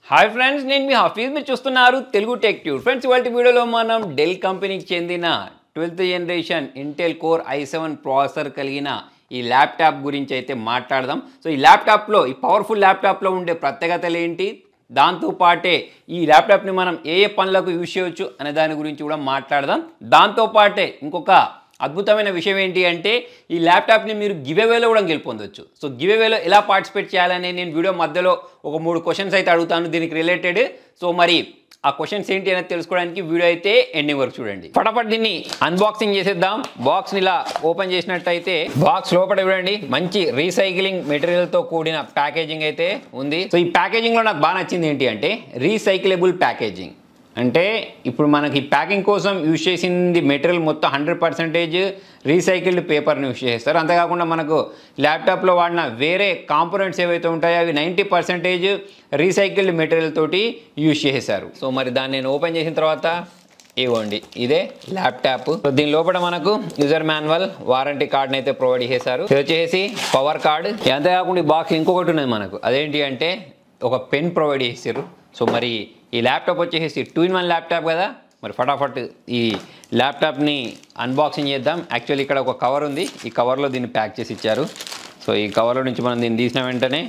hi friends నేను మీ హఫీజ్ మీరు చూస్తున్నారు తెలుగు టెక్ ట్యూర్ ఫ్రెండ్స్ ఇవాళ వీడియోలో మనం డెల్ కంపెనీకి చెందిన twelfth generation Intel core I seven processor కలిగిన ఈ ల్యాప్టాప్ గురించి అయితే మాట్లాడదాం సో ఈ ల్యాప్టాప్లో ఈ పవర్ఫుల్ ల్యాప్టాప్లో ఉండే ప్రత్యేకతలు ఏంటి దాంతోపాటే ఈ ల్యాప్టాప్ని మనం ఏ ఏ పనులకు యూజ్ చేయొచ్చు అనే దాని గురించి కూడా మాట్లాడదాం దాంతోపాటే ఇంకొక అద్భుతమైన విషయం ఏంటి అంటే ఈ ల్యాప్టాప్ని మీరు గివేవేలో కూడా గెలుపొందొచ్చు సో గివేవేలో ఎలా పార్టిసిపేట్ చేయాలని నేను వీడియో మధ్యలో ఒక మూడు క్వశ్చన్స్ అయితే అడుగుతాను దీనికి రిలేటెడ్ సో మరి ఆ క్వశ్చన్స్ ఏంటి అనేది తెలుసుకోవడానికి వీడియో అయితే ఎండింగ్ వరకు చూడండి ఫటాఫట్ దీన్ని అన్బాక్సింగ్ చేసేద్దాం బాక్స్ ఇలా ఓపెన్ చేసినట్టయితే బాక్స్ లోపల చూడండి మంచి రీసైక్లింగ్ మెటీరియల్ తో కూడిన ప్యాకేజింగ్ అయితే ఉంది సో ఈ ప్యాకేజింగ్ లో నాకు బాగా నచ్చింది ఏంటి అంటే రీసైక్లబుల్ ప్యాకేజింగ్ అంటే ఇప్పుడు మనకి ప్యాకింగ్ కోసం యూజ్ చేసింది మెటీరియల్ మొత్తం హండ్రెడ్ పర్సెంటేజ్ రీసైకిల్డ్ పేపర్ని యూజ్ చేస్తారు అంతేకాకుండా మనకు ల్యాప్టాప్లో వాడిన వేరే కాంపోనెంట్స్ ఏవైతే ఉంటాయో అవి నైంటీ పర్సెంటేజ్ రీసైకిల్డ్ మెటీరియల్ తోటి యూజ్ చేశారు సో మరి దాన్ని నేను ఓపెన్ చేసిన తర్వాత ఇవ్వండి ఇదే ల్యాప్టాప్ సో దీని లోపల మనకు యూజర్ మాన్యువల్ వారంటీ కార్డ్ని అయితే ప్రొవైడ్ చేశారు ఇది వచ్చేసి పవర్ కార్డ్ అంతేకాకుండా ఈ బాక్స్ ఇంకొకటి ఉన్నది మనకు అదేంటి అంటే ఒక పెన్ ప్రొవైడ్ చేశారు సో మరి ఈ ల్యాప్టాప్ వచ్చేసి టూ ఇన్ వన్ ల్యాప్టాప్ కదా మరి ఫటాఫట్ ఈ ల్యాప్టాప్ని అన్బాక్సింగ్ చేద్దాం యాక్చువల్లీ ఇక్కడ ఒక కవర్ ఉంది ఈ కవర్లో దీన్ని ప్యాక్ చేసి ఇచ్చారు సో ఈ కవర్లో నుంచి మనం దీన్ని తీసిన వెంటనే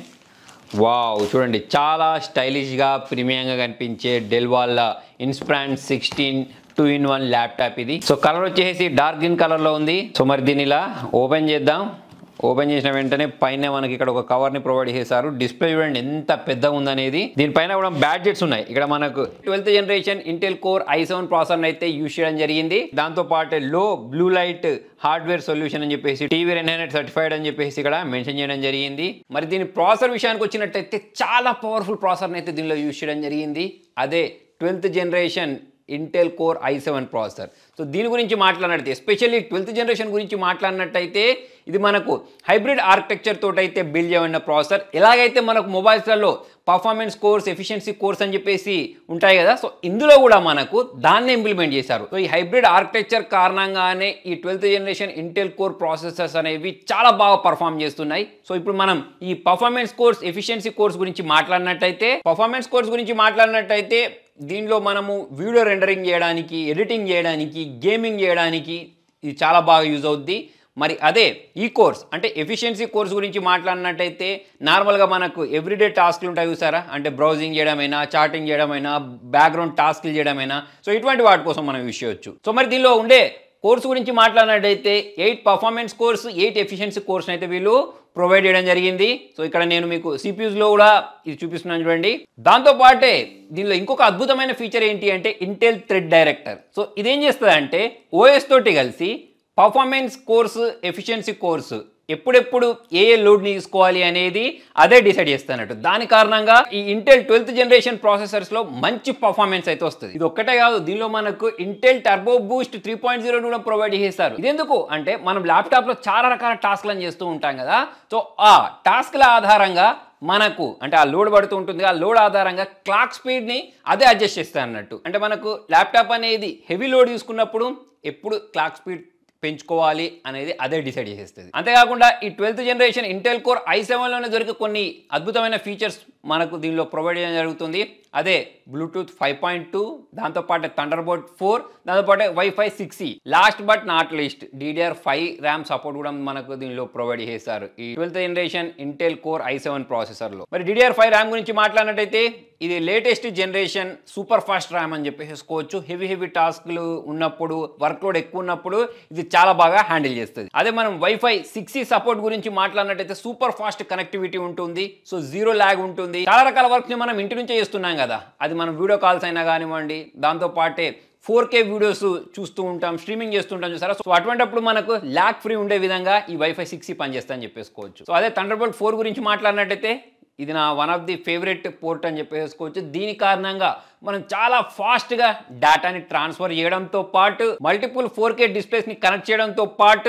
వావ్ చూడండి చాలా స్టైలిష్గా ప్రీమియంగా కనిపించే డెల్ వాళ్ళ Inspiron sixteen two in one laptop ఇది సో కలర్ వచ్చేసి డార్క్ గ్రీన్ కలర్లో ఉంది సో మరి దీన్ని ఇలా ఓపెన్ చేద్దాం ఓపెన్ చేసిన వెంటనే పైన మనకి ఇక్కడ ఒక కవర్ ని ప్రొవైడ్ చేశారు డిస్ప్లే చూడండి ఎంత పెద్దగా ఉందనేది దీనిపైన కూడా బ్యాడ్జెట్స్ ఉన్నాయి ఇక్కడ మనకు twelfth generation Intel core I seven processor అయితే యూజ్ చేయడం జరిగింది దాంతో పాటు లో బ్లూ లైట్ హార్డ్వేర్ సొల్యూషన్ అని చెప్పేసి టీవీ రెన్ హండ్రెడ్ సర్టిఫైడ్ అని చెప్పేసి ఇక్కడ మెన్షన్ చేయడం జరిగింది మరి దీని ప్రాసెసర్ విషయానికి వచ్చినట్టయితే చాలా పవర్ఫుల్ ప్రాసెసర్ అయితే దీనిలో యూజ్ చేయడం జరిగింది అదే twelfth generation Intel core I seven processor so దీని గురించి మాట్లాడినట్టు ఎస్పెషల్లీ ట్వెల్త్ జనరేషన్ గురించి మాట్లాడినట్టయితే ఇది మనకు హైబ్రిడ్ ఆర్కిటెక్చర్ తోటైతే బిల్డ్ చేయబడిన ప్రాసెసర్ ఎలాగైతే మనకు మొబైల్స్లలో పర్ఫార్మెన్స్ కోర్స్ ఎఫిషియన్సీ కోర్స్ అని చెప్పేసి ఉంటాయి కదా సో ఇందులో కూడా మనకు దాన్ని ఇంప్లిమెంట్ చేశారు సో ఈ హైబ్రిడ్ ఆర్కిటెక్చర్ కారణంగానే ఈ twelfth generation Intel core processors అనేవి చాలా బాగా పర్ఫామ్ చేస్తున్నాయి సో ఇప్పుడు మనం ఈ పర్ఫార్మెన్స్ కోర్స్ ఎఫిషియన్సీ కోర్స్ గురించి మాట్లాడినట్టయితే పర్ఫార్మెన్స్ కోర్స్ గురించి మాట్లాడినట్టయితే దీనిలో మనము వీడియో రెండరింగ్ చేయడానికి ఎడిటింగ్ చేయడానికి గేమింగ్ చేయడానికి ఇది చాలా బాగా యూజ్ అవుద్ది మరి అదే ఈ కోర్స్ అంటే ఎఫిషియన్సీ కోర్స్ గురించి మాట్లాడినట్టయితే నార్మల్గా మనకు ఎవ్రీడే టాస్క్లు ఉంటాయి చూసారా అంటే బ్రౌజింగ్ చేయడమైనా చాటింగ్ చేయడమైనా బ్యాక్గ్రౌండ్ టాస్క్లు చేయడమైనా సో ఇటువంటి వాటి కోసం మనం యూజ్ చేయొచ్చు సో మరి దీనిలో ఉండే కోర్సు గురించి మాట్లాడినట్టయితే eight performance cores eight efficiency cores అయితే వీళ్ళు ప్రొవైడ్ చేయడం జరిగింది సో ఇక్కడ నేను మీకు సిపియూస్లో కూడా ఇది చూపిస్తున్నాను చూడండి దాంతో పాటే దీనిలో ఇంకొక అద్భుతమైన ఫీచర్ ఏంటి అంటే ఇంటెల్ థ్రెడ్ డైరెక్టర్ సో ఇదేం చేస్తుంది అంటే ఓఎస్ తోటి కలిసి పర్ఫార్మెన్స్ కోర్సు ఎఫిషియన్సీ కోర్సు ఎప్పుడెప్పుడు ఏ ఏ లోడ్ని తీసుకోవాలి అనేది అదే డిసైడ్ చేస్తున్నట్టు దాని కారణంగా ఈ ఇంటెల్ ట్వెల్త్ జనరేషన్ ప్రాసెసర్స్లో మంచి పర్ఫార్మెన్స్ అయితే వస్తుంది ఇది ఒక్కటే కాదు దీనిలో మనకు Intel turbo boost three point zero కూడా ప్రొవైడ్ చేస్తారు ఇదెందుకు అంటే మనం ల్యాప్టాప్లో చాలా రకాల టాస్క్లను చేస్తూ ఉంటాం కదా సో ఆ టాస్క్ల ఆధారంగా మనకు అంటే ఆ లోడ్ పడుతూ ఉంటుంది ఆ లోడ్ ఆధారంగా క్లాక్ స్పీడ్ని అదే అడ్జస్ట్ చేస్తాయి అన్నట్టు అంటే మనకు ల్యాప్టాప్ అనేది హెవీ లోడ్ తీసుకున్నప్పుడు ఎప్పుడు క్లాక్ స్పీడ్ పెంచుకోవాలి అనేది అదే డిసైడ్ చేసేస్తుంది అంతేకాకుండా ఈ twelfth generation Intel core I సెవెన్లోనే దొరికే కొన్ని అద్భుతమైన ఫీచర్స్ మనకు దీనిలో ప్రొవైడ్ చేయడం జరుగుతుంది అదే బ్లూటూత్ ఫైవ్ పాయింట్ టూ దాంతోపాటు థండర్ బోర్డ్ ఫోర్ దాంతోపాటు wifi six last but not least DDR five RAM support కూడా మనకు దీనిలో ప్రొవైడ్ చేస్తారు ఈ twelfth generation Intel core I seven ప్రాసెసర్లో మరి డిడిఆర్ ఫైవ్ ర్యామ్ గురించి మాట్లాడినట్టయితే ఇది latest generation super fast RAM అని చెప్పేసుకోవచ్చు హెవీ హెవీ టాస్క్లు ఉన్నప్పుడు వర్క్ లోడ్ ఎక్కువ ఉన్నప్పుడు ఇది చాలా బాగా హ్యాండిల్ చేస్తుంది అదే మనం వైఫై సిక్స్ సపోర్ట్ గురించి మాట్లాడినట్టయితే సూపర్ ఫాస్ట్ కనెక్టివిటీ ఉంటుంది సో జీరో ల్యాగ్ ఉంటుంది చాలా రకాల వర్క్ ని మనం ఇంటి నుంచే చేస్తున్నాం కదా అది మనం వీడియో కాల్స్ అయినా కానివ్వండి దాంతో పాటే ఫోర్ కే వీడియోస్ చూస్తూ ఉంటాం స్ట్రీమింగ్ చేస్తుంటాం చూసారా సో అటువంటిప్పుడు మనకు ల్యాక్ ఫ్రీ ఉండే విధంగా ఈ వైఫై సిక్స్ పనిచేస్తా అని చెప్పేసుకోవచ్చు సో అదే థండర్ బోల్ట్ ఫోర్ గురించి మాట్లాడినట్టయితే ఇది నా one of the favourite port అని చెప్పేసుకోవచ్చు దీని కారణంగా మనం చాలా ఫాస్ట్గా డేటాని ట్రాన్స్ఫర్ చేయడంతో పాటు మల్టిపుల్ ఫోర్ కే డిస్ప్లేస్ని కనెక్ట్ చేయడంతో పాటు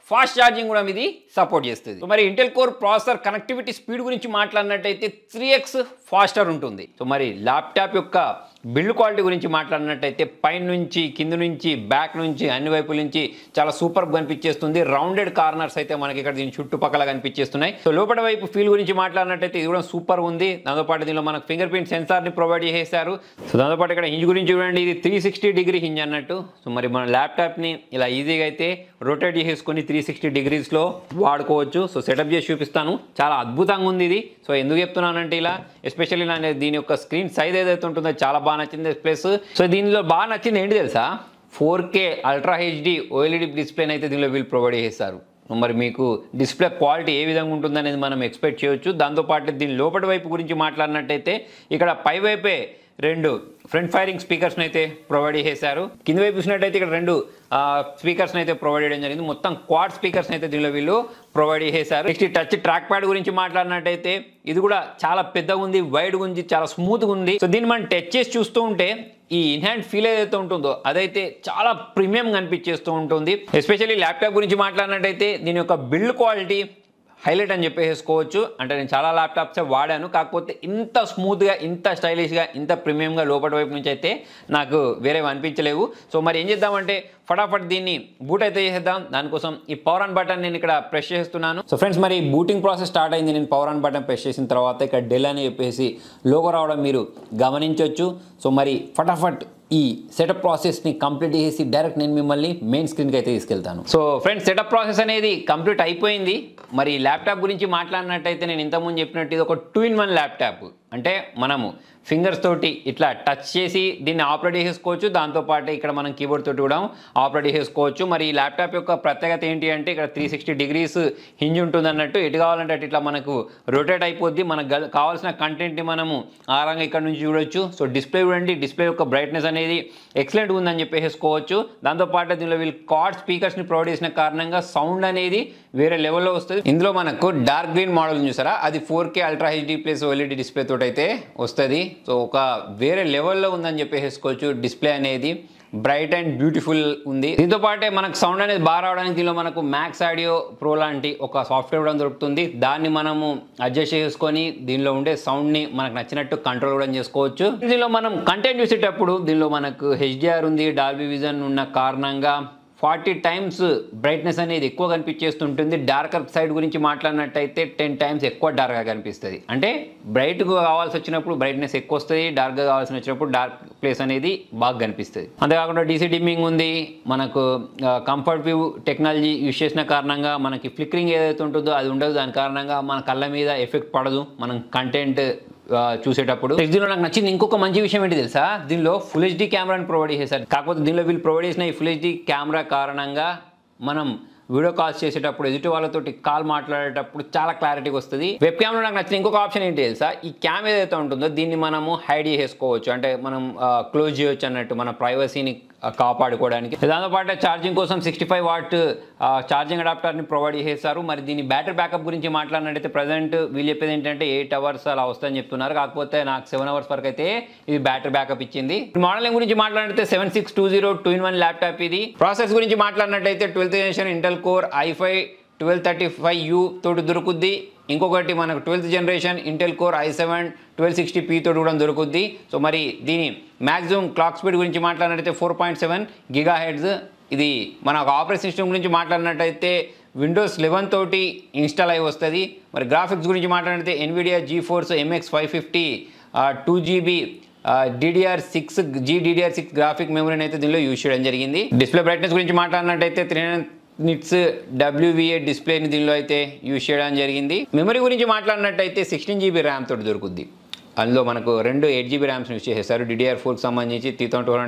ఫాస్ట్ ఛార్జింగ్ కూడా ఇది సపోర్ట్ చేస్తుంది సో మరి Intel core processor connectivity speed గురించి మాట్లాడినట్టయితే త్రీ ఎక్స్ ఫాస్టర్ ఉంటుంది సో మరి ల్యాప్టాప్ యొక్క బిల్డ్ క్వాలిటీ గురించి మాట్లాడినట్టయితే పైన నుంచి కింద నుంచి బ్యాక్ నుంచి అన్ని వైపుల నుంచి చాలా సూపర్ కనిపించేస్తుంది రౌండెడ్ కార్నర్స్ అయితే మనకి ఇక్కడ దీని చుట్టుపక్కల కనిపించేస్తున్నాయి సో లోపల వైపు ఫీల్ గురించి మాట్లాడినట్టయితే ఇది కూడా సూపర్ ఉంది దాంతోపాటు దీనిలో మనకు ఫింగర్ ప్రింట్ సెన్సార్ని ప్రొవైడ్ చేశారు సో దాంతోపాటు ఇక్కడ హింజ్ గురించి చూడండి ఇది త్రీ సిక్స్టీ డిగ్రీ హింజ్ అన్నట్టు సో మరి మన ల్యాప్టాప్ని ఇలా ఈజీగా అయితే రొటేట్ చేసేసుకొని త్రీ సిక్స్టీ డిగ్రీస్లో వాడుకోవచ్చు సో సెటప్ చేసి చూపిస్తాను చాలా అద్భుతంగా ఉంది ఇది సో ఎందుకు చెప్తున్నానంటే ఇలా ఎస్పెషల్లీ నా దీని యొక్క స్క్రీన్ సైజ్ ఏదైతే ఉంటుందో చాలా బాగా నచ్చింది ప్లస్ సో దీనిలో బాగా నచ్చింది ఏంటి తెలుసా four K ultra HD OLED డిస్ప్లేని అయితే దీనిలో వీళ్ళు ప్రొవైడ్ చేస్తారు మరి మీకు డిస్ప్లే క్వాలిటీ ఏ విధంగా ఉంటుందనేది మనం ఎక్స్పెక్ట్ చేయొచ్చు దాంతోపాటు దీని లోపటి వైపు గురించి మాట్లాడినట్టయితే ఇక్కడ పై వైపే రెండు ఫ్రంట్ ఫైరింగ్ స్పీకర్స్ని అయితే ప్రొవైడ్ చేశారు కింద వైపు చూసినట్టయితే ఇక్కడ రెండు స్పీకర్స్ని అయితే ప్రొవైడ్ చేయడం జరిగింది మొత్తం క్వాడ్ స్పీకర్స్ని అయితే దీనిలో వీళ్ళు ప్రొవైడ్ చేశారు నెక్స్ట్ టచ్ ట్రాక్ ప్యాడ్ గురించి మాట్లాడినట్టయితే ఇది కూడా చాలా పెద్దగా ఉంది వైడ్ ఉంది చాలా స్మూత్గా ఉంది సో దీన్ని మనం టచ్ చేసి చూస్తూ ఉంటే ఈ ఇన్హ్యాండ్ ఫీల్ ఏదైతే ఉంటుందో అదైతే చాలా ప్రీమియం కనిపించేస్తూ ఉంటుంది ఎస్పెషల్లీ ల్యాప్టాప్ గురించి మాట్లాడినట్టయితే దీని యొక్క బిల్డ్ క్వాలిటీ హైలైట్ అని చెప్పేసుకోవచ్చు అంటే నేను చాలా ల్యాప్టాప్సే వాడాను కాకపోతే ఇంత స్మూత్గా ఇంత స్టైలిష్గా ఇంత ప్రీమియంగా లోపల వైపు నుంచి అయితే నాకు వేరేవి అనిపించలేవు సో మరి ఏం చేద్దామంటే ఫటాఫట్ దీన్ని బూట్ అయితే చేసేద్దాం దానికోసం ఈ పవర్ ఆన్ బటన్ నేను ఇక్కడ ప్రెస్ చేస్తున్నాను సో ఫ్రెండ్స్ మరి బూటింగ్ ప్రాసెస్ స్టార్ట్ అయింది నేను పవర్ ఆన్ బటన్ ప్రెస్ చేసిన తర్వాత ఇక్కడ డెల్ అని చెప్పేసి లోగో రావడం మీరు గమనించవచ్చు సో మరి ఫటాఫట్ ఈ సెటప్ ప్రాసెస్ని కంప్లీట్ చేసి డైరెక్ట్ నేను మిమ్మల్ని మెయిన్ స్క్రీన్కి అయితే తీసుకెళ్తాను సో ఫ్రెండ్స్ సెటప్ ప్రాసెస్ అనేది కంప్లీట్ అయిపోయింది మరి ల్యాప్టాప్ గురించి మాట్లాడినట్టయితే నేను ఇంతకుముందు చెప్పినట్టు ఇది ఒక టూ ఇన్ వన్ ల్యాప్టాప్ అంటే మనము ఫింగర్స్ తోటి ఇట్లా టచ్ చేసి దీన్ని ఆపరేట్ చేసుకోవచ్చు దాంతోపాటు ఇక్కడ మనం కీబోర్డ్ తోటి కూడా ఆపరేట్ చేసుకోవచ్చు మరి ఈ ల్యాప్టాప్ యొక్క ప్రత్యేకత ఏంటి అంటే ఇక్కడ త్రీ సిక్స్టీ డిగ్రీస్ హింజ్ ఉంటుంది అన్నట్టు ఎటు కావాలంటే అటు ఇట్లా మనకు రొటేట్ అయిపోద్ది మనకు గల- కావాల్సిన కంటెంట్ని మనము ఆ రంగా ఇక్కడ నుంచి చూడొచ్చు సో డిస్ప్లే చూడండి డిస్ప్లే యొక్క బ్రైట్నెస్ అనేది ఎక్సలెంట్ ఉందని చెప్పేసుకోవచ్చు దాంతోపాటు దీనిలో వీళ్ళు కార్డ్ స్పీకర్స్ని ప్రొవైడ్ చేసిన కారణంగా సౌండ్ అనేది వేరే లెవెల్లో వస్తుంది ఇందులో మనకు డార్క్ గ్రీన్ మోడల్ చూసారా అది four K ultra HD plus OLED display తోటి అయితే వస్తుంది సో ఒక వేరే లెవెల్లో ఉందని చెప్పేసుకోవచ్చు డిస్ప్లే అనేది బ్రైట్ అండ్ బ్యూటిఫుల్ ఉంది దీంతో పాటే మనకు సౌండ్ అనేది బాగా రావడానికి దీనిలో మనకు మ్యాక్స్ ఆడియో ప్రో లాంటి ఒక సాఫ్ట్వేర్ కూడా దొరుకుతుంది దాన్ని మనము అడ్జస్ట్ చేసుకొని దీనిలో ఉండే సౌండ్ని మనకు నచ్చినట్టు కంట్రోల్ కూడా చేసుకోవచ్చు దీనిలో మనం కంటెంట్ చూసేటప్పుడు దీనిలో మనకు హెచ్డిఆర్ ఉంది డాల్బీ విజన్ ఉన్న కారణంగా ఫార్టీ టైమ్స్ బ్రైట్నెస్ అనేది ఎక్కువ కనిపించేస్తుంటుంది డార్కర్ సైడ్ గురించి మాట్లాడినట్టయితే టెన్ టైమ్స్ ఎక్కువ డార్క్గా కనిపిస్తుంది అంటే బ్రైట్గా కావాల్సి వచ్చినప్పుడు బ్రైట్నెస్ ఎక్కువ వస్తుంది డార్క్గా కావాల్సి వచ్చినప్పుడు డార్క్ ప్లేస్ అనేది బాగా కనిపిస్తుంది అంతేకాకుండా డీసీ డిమ్మింగ్ ఉంది మనకు కంఫర్ట్ వ్యూ టెక్నాలజీ యూస్ చేసిన కారణంగా మనకి ఫ్లిక్కరింగ్ ఏదైతే ఉంటుందో అది ఉండదు దాని కారణంగా మన కళ్ళ మీద ఎఫెక్ట్ పడదు మనం కంటెంట్ ఆ, చూసేటప్పుడు దీనిలో నాకు నచ్చింది ఇంకొక మంచి విషయం ఏంటి తెలుసా దీనిలో ఫుల్ హెచ్డి కెమెరాని ప్రొవైడ్ చేశారు కాకపోతే దీనిలో వీళ్ళు ప్రొవైడ్ చేసిన ఈ ఫుల్ హెచ్డి కెమెరా కారణంగా మనం వీడియో కాల్స్ చేసేటప్పుడు ఎదుటి వాళ్ళతోటి కాల్ మాట్లాడేటప్పుడు చాలా క్లారిటీగా వస్తుంది వెబ్ కెమెరా నాకు నచ్చిన ఇంకొక ఆప్షన్ ఏంటి తెలుసా ఈ క్యామ్ ఏదైతే ఉంటుందో దీన్ని మనము హైడ్ చేసుకోవచ్చు అంటే మనం క్లోజ్ చేయొచ్చు అన్నట్టు మన ప్రైవసీని కాపాడుకోవడానికి దాంతోపాటు ఛార్జింగ్ కోసం సిక్స్టీ ఫైవ్ వాట్ ఛార్జింగ్ అడాప్టర్ని ప్రొవైడ్ చేశారు మరి దీని బ్యాటరీ బ్యాకప్ గురించి మాట్లాడినట్టయితే ప్రజెంట్ వీళ్ళు చెప్పేది ఏంటంటే ఎయిట్ అవర్స్ అలా వస్తుందని చెప్తున్నారు కాకపోతే నాకు సెవెన్ అవర్స్ వరకు అయితే ఇది బ్యాటరీ బ్యాకప్ ఇచ్చింది మోడలింగ్ గురించి మాట్లాడితే seven six two zero two in one laptop ఇది ప్రాసెస్ గురించి మాట్లాడినట్టయితే twelfth generation Intel core i five twelve thirty five U తోటి దొరుకుద్ది ఇంకొకటి మనకు twelfth generation Intel core I seven twelve sixty P తోటి కూడా దొరుకుద్ది సో మరి దీని మ్యాక్సిమం క్లాక్ స్పీడ్ గురించి మాట్లాడినట్టయితే four point seven giga hertz ఇది మన ఆపరేటింగ్ సిస్టమ్ గురించి మాట్లాడినట్టయితే విండోస్ లెవెన్ తోటి ఇన్స్టాల్ అయి వస్తుంది మరి గ్రాఫిక్స్ గురించి మాట్లాడితే Nvidia GeForce MX five fifty two GB DDR six G DDR six graphic మెమరీని అయితే దీనిలో యూజ్ చేయడం జరిగింది డిస్ప్లే బ్రైట్నెస్ గురించి మాట్లాడినట్టయితే త్రీ నిట్స్ డబ్ల్యూవిఏ డిస్ప్లేని దీనిలో అయితే యూజ్ చేయడం జరిగింది మెమరీ గురించి మాట్లాడినట్టయితే సిక్స్టీన్ జీబీ ర్యామ్ తోటి దొరుకుద్ది అందులో మనకు రెండు ఎయిట్ జీబీ ర్యామ్స్ యూజ్ చేసేసారు డిడిఆర్ ఫోర్కి సంబంధించి three thousand two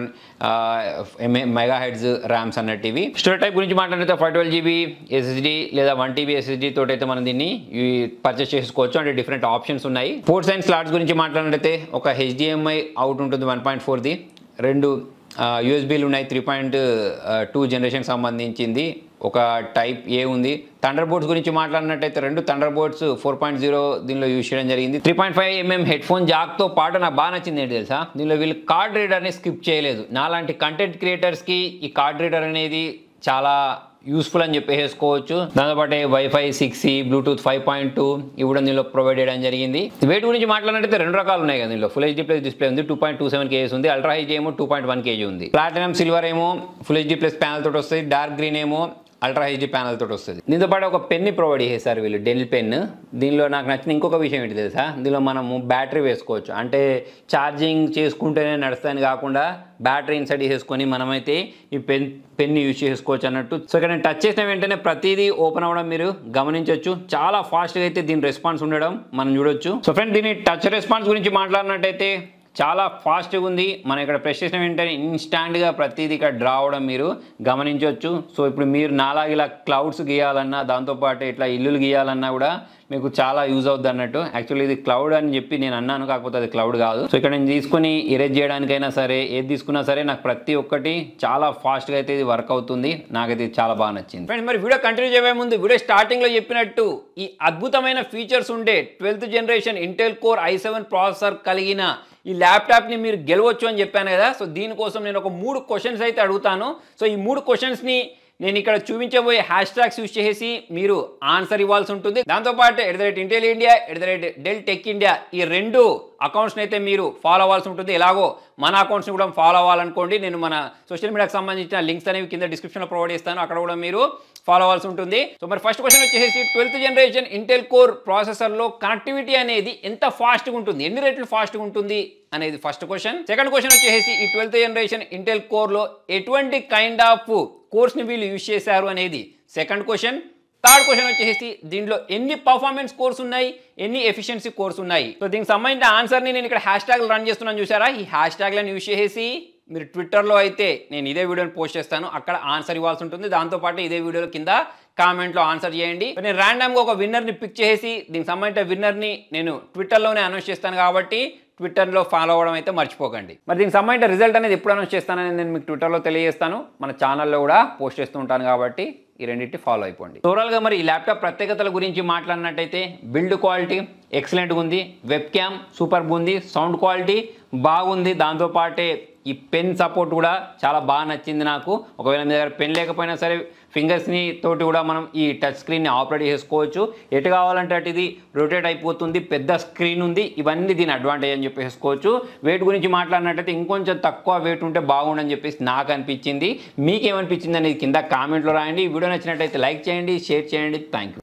hundred mega hertz RAMs అన్నట్టు ఇవి స్టోరేజ్ టైప్ గురించి మాట్లాడితే ఫైవ్ ట్వెల్వ్ జీబీ ఎస్ఎస్డి లేదా వన్ టీబీ ఎస్ఎస్డి తోటి అయితే మనం దీన్ని పర్చేస్ చేసుకోవచ్చు అంటే డిఫరెంట్ ఆప్షన్స్ ఉన్నాయి పోర్ట్స్ అండ్ స్లాట్స్ గురించి మాట్లాడితే ఒక హెచ్డిఎంఐ అవుట్ ఉంటుంది వన్ పాయింట్ ఫోర్ది రెండు యూఎస్బీలు ఉన్నాయి త్రీ పాయింట్ టూ జనరేషన్ సంబంధించింది ఒక టైప్ ఏ ఉంది థండర్ బోర్డ్స్ గురించి మాట్లాడినట్టయితే రెండు thunder boards four point zero దీనిలో యూజ్ చేయడం జరిగింది three point five MM head phone జాక్తో పాటు నాకు బాగా నచ్చింది ఏంటి తెలుసా దీనిలో వీళ్ళు కార్డ్ రీడర్ని స్కిప్ చేయలేదు నాలాంటి కంటెంట్ క్రియేటర్స్కి ఈ కార్డ్ రీడర్ అనేది చాలా యూస్ఫుల్ అని చెప్పేసుకోవచ్చు దాంతోపాటు wifi six Bluetooth five point two ఇవి కూడా దీనిలో ప్రొవైడ్ చేయడం జరిగింది వెయిట్ గురించి మాట్లాడినట్టయితే రెండు రకాలు ఉన్నాయి కదా దీనిలో ఫుల్ హెచ్డీ ప్లస్ డిస్ప్లే ఉంది two point two seven KG ఉంది అల్ట్రా హెచ్ ఏమో టూ పాయింట్ వన్ కేజీ ఉంది ప్లాటినం సిల్వర్ ఏమో ఫుల్ హెచ్డీ ప్లస్ ప్యానల్ తోటి వస్తుంది డార్క్ గ్రీన్ ఏమో అల్ట్రా హెచ్డీ ప్యానల్ తోటి వస్తుంది దీంతో పాటు ఒక పెన్ ప్రొవైడ్ చేశారు వీళ్ళు డెల్ పెన్ దీనిలో నాకు నచ్చిన ఇంకొక విషయం ఏంటి తెలుసా దీనిలో మనము బ్యాటరీ వేసుకోవచ్చు అంటే ఛార్జింగ్ చేసుకుంటేనే నడుస్తాయని కాకుండా బ్యాటరీ ఇన్సైడ్ చేసుకొని మనమైతే ఈ పెన్ పెన్ యూజ్ చేసుకోవచ్చు అన్నట్టు సో ఇక్కడ నేను టచ్ చేసిన వెంటనే ప్రతిదీ ఓపెన్ అవ్వడం మీరు గమనించవచ్చు చాలా ఫాస్ట్గా అయితే దీని రెస్పాన్స్ ఉండడం మనం చూడొచ్చు సో ఫ్రెండ్ దీని టచ్ రెస్పాన్స్ గురించి మాట్లాడినట్టయితే చాలా ఫాస్ట్గా ఉంది మనం ఇక్కడ ప్రెస్ చేసిన వెంటనే ఇన్స్టాంట్గా ప్రతిదీ ఇక్కడ డ్రా అవడం మీరు గమనించవచ్చు సో ఇప్పుడు మీరు నాలాగా ఇలా క్లౌడ్స్ గీయాలన్నా దాంతోపాటు ఇట్లా ఇల్లులు గీయాలన్నా కూడా మీకు చాలా యూజ్ అవుద్ది అన్నట్టు యాక్చువల్లీ ఇది క్లౌడ్ అని చెప్పి నేను అన్నాను కాకపోతే అది క్లౌడ్ కాదు సో ఇక్కడ నేను తీసుకుని ఇరేజ్ చేయడానికైనా సరే ఏది తీసుకున్నా సరే నాకు ప్రతి ఒక్కటి చాలా ఫాస్ట్గా అయితే ఇది వర్క్ అవుతుంది నాకైతే ఇది చాలా బాగా నచ్చింది ఫ్రెండ్స్ మరి వీడియో కంటిన్యూ చేయబోయే ముందు వీడియో స్టార్టింగ్లో చెప్పినట్టు ఈ అద్భుతమైన ఫీచర్స్ ఉండే twelfth generation Intel core I seven processor కలిగిన ఈ ల్యాప్టాప్ని మీరు గెలవచ్చు అని చెప్పాను కదా సో దీనికోసం నేను ఒక మూడు క్వశ్చన్స్ అయితే అడుగుతాను సో ఈ మూడు క్వశ్చన్స్ని నేను ఇక్కడ చూపించబోయే హ్యాష్ ట్యాగ్స్ యూస్ చేసి మీరు ఆన్సర్ ఇవ్వాల్సి ఉంటుంది దాంతోపాటు at the rate Intel India at the rate Dell Tech India ఈ రెండు అకౌంట్స్ని అయితే మీరు ఫాలో అవ్వాల్సి ఉంటుంది ఎలాగో మన అకౌంట్స్ని కూడా ఫాలో అవ్వాలనుకోండి నేను మన సోషల్ మీడియాకి సంబంధించిన లింక్స్ అనేవి కింద డిస్క్రిప్షన్లో ప్రొవైడ్ చేస్తాను అక్కడ కూడా మీరు ఫాలో అవ్వాల్సి ఉంటుంది సో మరి ఫస్ట్ క్వశ్చన్ వచ్చేసి ట్వెల్త్ జనరేషన్ ఇంటెల్ కోర్ ప్రాసెసర్లో కనెక్టివిటీ అనేది ఎంత ఫాస్ట్గా ఉంటుంది ఎన్ని రేట్లు ఫాస్ట్గా ఉంటుంది అనేది ఫస్ట్ క్వశ్చన్ సెకండ్ క్వశ్చన్ వచ్చేసి ఈ ట్వెల్త్ జనరేషన్ ఇంటెల్ కోర్లో ఎటువంటి కైండ్ ఆఫ్ కోర్స్ని వీళ్ళు యూజ్ చేశారు అనేది సెకండ్ క్వశ్చన్ థర్డ్ క్వశ్చన్ వచ్చేసి దీంట్లో ఎన్ని పర్ఫార్మెన్స్ కోర్స్ ఉన్నాయి ఎన్ని ఎఫిషియన్సీ కోర్స్ ఉన్నాయి సో దీనికి సంబంధించిన ఆన్సర్ని నేను ఇక్కడ హ్యాష్ ట్యాగ్ రన్ చేస్తున్నాను చూసారా ఈ హ్యాష్ ట్యాగ్లను యూజ్ చేసి మీరు ట్విట్టర్లో అయితే నేను ఇదే వీడియోని పోస్ట్ చేస్తాను అక్కడ ఆన్సర్ ఇవ్వాల్సి ఉంటుంది దాంతోపాటు ఇదే వీడియో కింద కామెంట్లో ఆన్సర్ చేయండి నేను ర్యాండమ్గా ఒక విన్నర్ని పిక్ చేసి దీనికి సంబంధించిన విన్నర్ని నేను ట్విట్టర్లోనే అనౌన్స్ చేస్తాను కాబట్టి ట్విట్టర్లో ఫాలో అవ్వడం అయితే మర్చిపోకండి మరి దీనికి సంబంధించిన రిజల్ట్ అనేది ఎప్పుడు అనౌన్స్ చేస్తానని నేను మీకు ట్విట్టర్లో తెలియజేస్తాను మన ఛానల్లో కూడా పోస్ట్ చేస్తూ ఉంటాను కాబట్టి ఈ రెండింటి ఫాలో అయిపోండి ఓవరాల్గా మరి ఈ ల్యాప్టాప్ ప్రత్యేకతల గురించి మాట్లాడినట్టయితే బిల్డ్ క్వాలిటీ ఎక్సలెంట్గా ఉంది వెబ్ క్యామ్ సూపర్గా ఉంది సౌండ్ క్వాలిటీ బాగుంది దాంతోపాటే ఈ పెన్ సపోర్ట్ కూడా చాలా బాగా నచ్చింది నాకు ఒకవేళ మీ దగ్గర పెన్ లేకపోయినా సరే ఫింగర్స్ని తోటి కూడా మనం ఈ టచ్ స్క్రీన్ని ఆపరేట్ చేసుకోవచ్చు ఎటు కావాలంటే అటు ఇది రొటేట్ అయిపోతుంది పెద్ద స్క్రీన్ ఉంది ఇవన్నీ దీని అడ్వాంటేజ్ అని చెప్పేసుకోవచ్చు వెయిట్ గురించి మాట్లాడినట్టయితే ఇంకొంచెం తక్కువ వెయిట్ ఉంటే బాగుండని చెప్పేసి నాకు అనిపించింది మీకేమనిపించింది అనేది కింద కామెంట్లో రాయండి ఈ వీడియో నచ్చినట్టయితే లైక్ చేయండి షేర్ చేయండి థ్యాంక్ యూ